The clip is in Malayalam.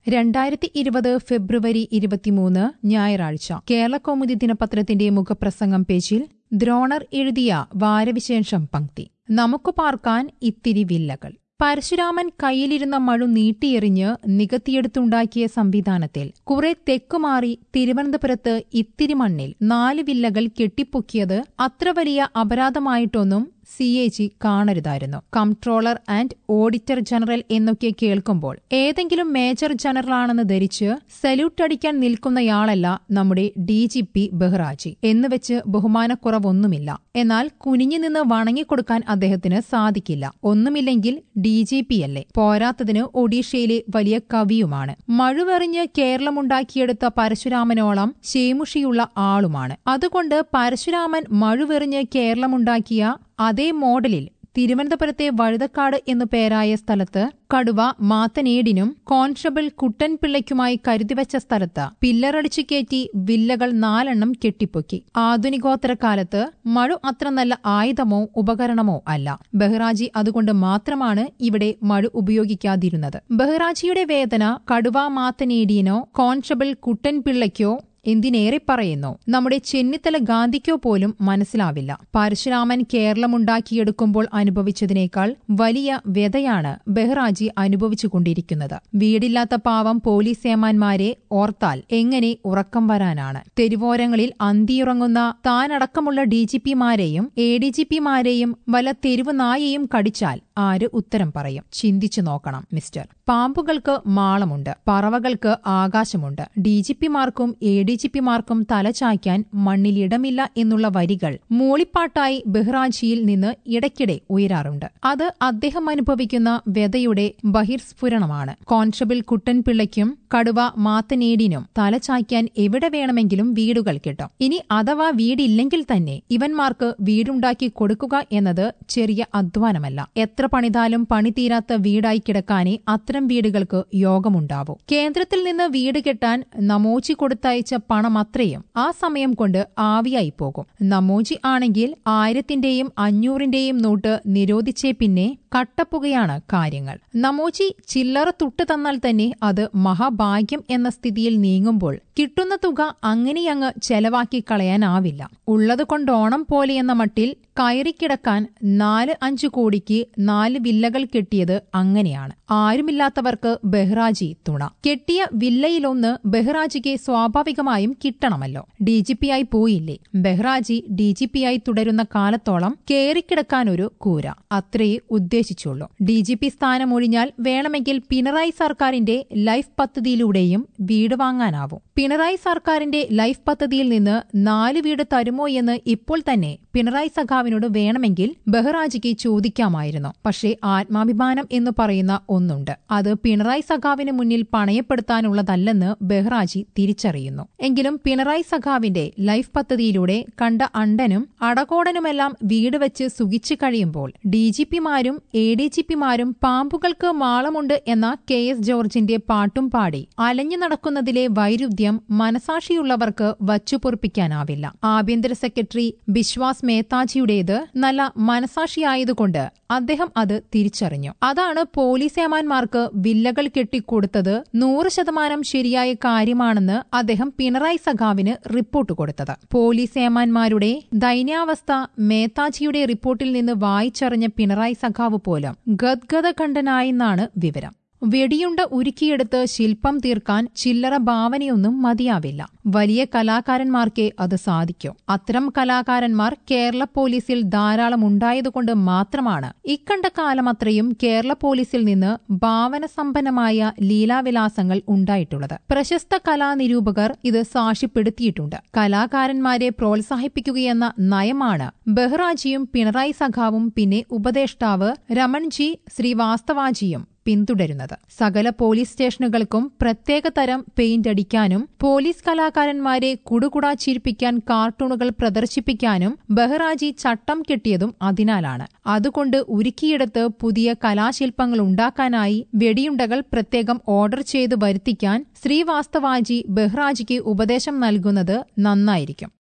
രണ്ടായിരത്തി ഇരുപത് ഫെബ്രുവരി ഇരുപത്തിമൂന്ന് ഞായറാഴ്ച കേരളകൗമുദി ദിനപത്രത്തിന്റെ മുഖപ്രസംഗം പേജിൽ ദ്രോണർ എഴുതിയ വാരവിശേഷം പങ്ക്തി നമുക്ക് പാർക്കാൻ ഇത്തിരി വില്ലകൾ പരശുരാമൻ കയ്യിലിരുന്ന മഴു നീട്ടിയെറിഞ്ഞ് നികത്തിയെടുത്തുണ്ടാക്കിയ സംവിധാനത്തിൽ കുറെ തെക്കുമാറി തിരുവനന്തപുരത്ത് ഇത്തിരി മണ്ണിൽ നാല് വില്ലകൾ കെട്ടിപ്പൊക്കിയത് അത്ര വലിയ അപരാധമായിട്ടൊന്നും സി എ ജി കാണരുതായിരുന്നു കംട്രോളർ ആൻഡ് ഓഡിറ്റർ ജനറൽ എന്നൊക്കെ കേൾക്കുമ്പോൾ ഏതെങ്കിലും മേജർ ജനറലാണെന്ന് ധരിച്ച് സല്യൂട്ട് അടിക്കാൻ നിൽക്കുന്നയാളല്ല നമ്മുടെ ഡി ജി പി ബെഹ്റാജി എന്നുവെച്ച് ബഹുമാനക്കുറവൊന്നുമില്ല എന്നാൽ കുനിഞ്ഞു നിന്ന് വണങ്ങിക്കൊടുക്കാൻ അദ്ദേഹത്തിന് സാധിക്കില്ല ഒന്നുമില്ലെങ്കിൽ ഡി ജി പി അല്ലേ പോരാത്തതിന് ഒഡീഷയിലെ വലിയ കവിയുമാണ് മഴുവെറിഞ്ഞ് കേരളമുണ്ടാക്കിയെടുത്ത പരശുരാമനോളം ശേമുഷിയുള്ള ആളുമാണ് അതുകൊണ്ട് പരശുരാമൻ മഴുവെറിഞ്ഞ് കേരളമുണ്ടാക്കിയ അതേ മോഡലിൽ തിരുവനന്തപുരത്തെ വഴുതക്കാട് എന്നു പേരായ സ്ഥലത്ത് കടുവ മാത്തനേടിനും കോൺസ്റ്റബിൾ കുട്ടൻപിള്ളയ്ക്കുമായി കരുതിവച്ച സ്ഥലത്ത് പില്ലറടിച്ചു കയറ്റി വില്ലകൾ നാലെണ്ണം കെട്ടിപ്പൊക്കി ആധുനികോത്തര കാലത്ത് മഴു അത്ര നല്ല ആയുധമോ ഉപകരണമോ അല്ല ബഹ്റാജി അതുകൊണ്ട് മാത്രമാണ് ഇവിടെ മഴു ഉപയോഗിക്കാതിരുന്നത് ബഹ്റാജിയുടെ വേദന കടുവ മാത്തനേടിയനോ കോൺസ്റ്റബിൾ കുട്ടൻപിള്ളയ്ക്കോ എന്തിനേറെ പറയുന്നു നമ്മുടെ ചെന്നിത്തല ഗാന്ധിക്കോ പോലും മനസ്സിലാവില്ല പരശുരാമൻ കേരളമുണ്ടാക്കിയെടുക്കുമ്പോൾ അനുഭവിച്ചതിനേക്കാൾ വലിയ വ്യതയാണ് ബെഹ്റാജി അനുഭവിച്ചുകൊണ്ടിരിക്കുന്നത് വീടില്ലാത്ത പാവം പോലീസ് ഏമാന്മാരെ ഓർത്താൽ എങ്ങനെ ഉറക്കം വരാനാണ് തെരുവോരങ്ങളിൽ അന്തിയുറങ്ങുന്ന താനടക്കമുള്ള ഡി ജി പിമാരെയും എ ഡി ജി പിമാരെയും വല്ല തെരുവ് നായയും കടിച്ചാൽ ആര് ഉത്തരം പറയും ചിന്തിച്ചു നോക്കണം മിസ്റ്റർ പാമ്പുകൾക്ക് മാളമുണ്ട് പറവകൾക്ക് ആകാശമുണ്ട് ഡി ജി പിമാർക്കും എ ഡി ജി പിമാർക്കും തലചായ്ക്കാൻ മണ്ണിലിടമില്ല എന്നുള്ള വരികൾ മൂളിപ്പാട്ടായി ബെഹ്റാജിയിൽ നിന്ന് ഇടയ്ക്കിടെ ഉയരാറുണ്ട് അത് അദ്ദേഹം അനുഭവിക്കുന്ന വ്യതയുടെ ബഹിർസ്ഫുരണമാണ് കോൺസ്റ്റബിൾ കുട്ടൻപിള്ളയ്ക്കും കടുവ മാത്തനേടിനും തലചായ്ക്കാൻ എവിടെ വേണമെങ്കിലും വീടുകൾ കിട്ടും ഇനി അഥവാ വീടില്ലെങ്കിൽ തന്നെ ഇവന്മാർക്ക് വീടുണ്ടാക്കി കൊടുക്കുക എന്നത് ചെറിയ അധ്വാനമല്ല എത്ര പണിതാലും പണി തീരാത്ത വീടായി കിടക്കാനേ അത്തരം വീടുകൾക്ക് യോഗമുണ്ടാവൂ കേന്ദ്രത്തിൽ നിന്ന് വീട് കെട്ടാൻ നമോജി കൊടുത്തയച്ച പണം അത്രയും ആ സമയം കൊണ്ട് ആവിയായി പോകും നമോജി ആണെങ്കിൽ ആയിരത്തിന്റെയും അഞ്ഞൂറിന്റെയും നോട്ട് നിരോധിച്ചേ പിന്നെ കട്ടപ്പുകയാണ് കാര്യങ്ങൾ നമോജി ചില്ലറ തുട്ട് തന്നാൽ തന്നെ അത് മഹാഭാഗ്യം എന്ന സ്ഥിതിയിൽ നീങ്ങുമ്പോൾ കിട്ടുന്ന തുക അങ്ങനെയങ്ങ് ചെലവാക്കി കളയാനാവില്ല ഉള്ളതുകൊണ്ട് ഓണം പോലെയെന്ന മട്ടിൽ കയറിക്കിടക്കാൻ നാല് അഞ്ചു കോടിക്ക് നാല് വില്ലകൾ കെട്ടിയത് അങ്ങനെയാണ് ആരുമില്ലാത്തവർക്ക് ബെഹ്റാജി തുണ കെട്ടിയ വില്ലയിലൊന്ന് ബെഹ്റാജിക്ക് സ്വാഭാവികമായും കിട്ടണമല്ലോ ഡി ജി പി ആയി പോയില്ലേ ബെഹ്റാജി ഡി ജി പി ആയി തുടരുന്ന കാലത്തോളം കേറിക്കിടക്കാനൊരു കൂര അത്രയേ ഉദ്ദേശിച്ചുള്ളൂ ഡി ജി പി സ്ഥാനമൊഴിഞ്ഞാൽ വേണമെങ്കിൽ പിണറായി സർക്കാരിന്റെ ലൈഫ് പദ്ധതിയിലൂടെയും വീട് വാങ്ങാനാവും പിണറായി സർക്കാരിന്റെ ലൈഫ് പദ്ധതിയിൽ നിന്ന് നാല് വീട് തരുമോ എന്ന് ഇപ്പോൾ തന്നെ പിണറായി സഖാവിനോട് വേണമെങ്കിൽ ബെഹ്റാജിക്ക് ചോദിക്കാമായിരുന്നു പക്ഷേ ആത്മാഭിമാനം എന്ന് പറയുന്ന ഒന്നുണ്ട് അത് പിണറായി സഖാവിന് മുന്നിൽ പണയപ്പെടുത്താനുള്ളതല്ലെന്ന് ബെഹ്റാജി തിരിച്ചറിയുന്നു എങ്കിലും പിണറായി സഖാവിന്റെ ലൈഫ് പദ്ധതിയിലൂടെ കണ്ട അണ്ടനും അടകോടനുമെല്ലാം വീട് വെച്ച് സുഖിച്ചു കഴിയുമ്പോൾ ഡി ജി പിമാരും എ ഡി ജി പിമാരും പാമ്പുകൾക്ക് മാളമുണ്ട് എന്ന കെ എസ് ജോർജിന്റെ പാട്ടും പാടി അലഞ്ഞു നടക്കുന്നതിലെ വൈരുദ്ധ്യം മനസാക്ഷിയുള്ളവർക്ക് വച്ചുപൊറുപ്പിക്കാനാവില്ല ആഭ്യന്തര സെക്രട്ടറി ബിശ്വാസ് മേത്താജിയുടേത് നല്ല മനസാക്ഷിയായതുകൊണ്ട് അദ്ദേഹം അത് തിരിച്ചറിഞ്ഞു അതാണ് പോലീസ് ഏമാന്മാർക്ക് വില്ലകൾ കെട്ടിക്കൊടുത്തത് നൂറ് ശതമാനം ശരിയായ കാര്യമാണെന്ന് അദ്ദേഹം പിണറായി സഖാവിന് റിപ്പോർട്ട് കൊടുത്തത് പോലീസ് ഏമാന്മാരുടെ ദൈന്യാവസ്ഥ മേത്താജിയുടെ റിപ്പോർട്ടിൽ നിന്ന് വായിച്ചറിഞ്ഞ പിണറായി സഖാവ് പോലും ഗദ്ഗതഖണ്ഡനായെന്നാണ് വിവരം വെടിയുണ്ട ഉരുക്കിയെടുത്ത് ശില്പം തീർക്കാൻ ചില്ലറ ഭാവനയൊന്നും മതിയാവില്ല വലിയ കലാകാരന്മാർക്കേ അത് സാധിക്കൂ അത്തരം കലാകാരന്മാർ കേരള പോലീസിൽ ധാരാളം ഉണ്ടായതുകൊണ്ട് മാത്രമാണ് ഇക്കണ്ട കാലമത്രയും കേരള പോലീസിൽ നിന്ന് ഭാവന സമ്പന്നമായ ലീലാവിലാസങ്ങൾ ഉണ്ടായിട്ടുള്ളത് പ്രശസ്ത കലാനിരൂപകർ ഇത് സാക്ഷ്യപ്പെടുത്തിയിട്ടുണ്ട് കലാകാരന്മാരെ പ്രോത്സാഹിപ്പിക്കുകയെന്ന നയമാണ് ബെഹ്റാജിയും പിണറായി സഖാവും പിന്നെ ഉപദേഷ്ടാവ് രമൺജി ശ്രീവാസ്തവാജിയും പിന്തുടരുന്നത് സകല പോലീസ് സ്റ്റേഷനുകൾക്കും പ്രത്യേക തരം പെയിന്റ് അടിക്കാനും പോലീസ് കലാകാരന്മാരെ കുടുകുടാ ചിരിപ്പിക്കാൻ കാർട്ടൂണുകൾ പ്രദർശിപ്പിക്കാനും ബെഹ്റാജി ചട്ടം കെട്ടിയതും അതിനാലാണ് അതുകൊണ്ട് ഉരുക്കിയെടുത്ത് പുതിയ കലാശില്പങ്ങൾ ഉണ്ടാക്കാനായി വെടിയുണ്ടകൾ പ്രത്യേകം ഓർഡർ ചെയ്ത് വരുത്തിക്കാൻ ശ്രീവാസ്തവാജി ബെഹ്റാജിക്ക് ഉപദേശം നൽകുന്നത് നന്നായിരിക്കും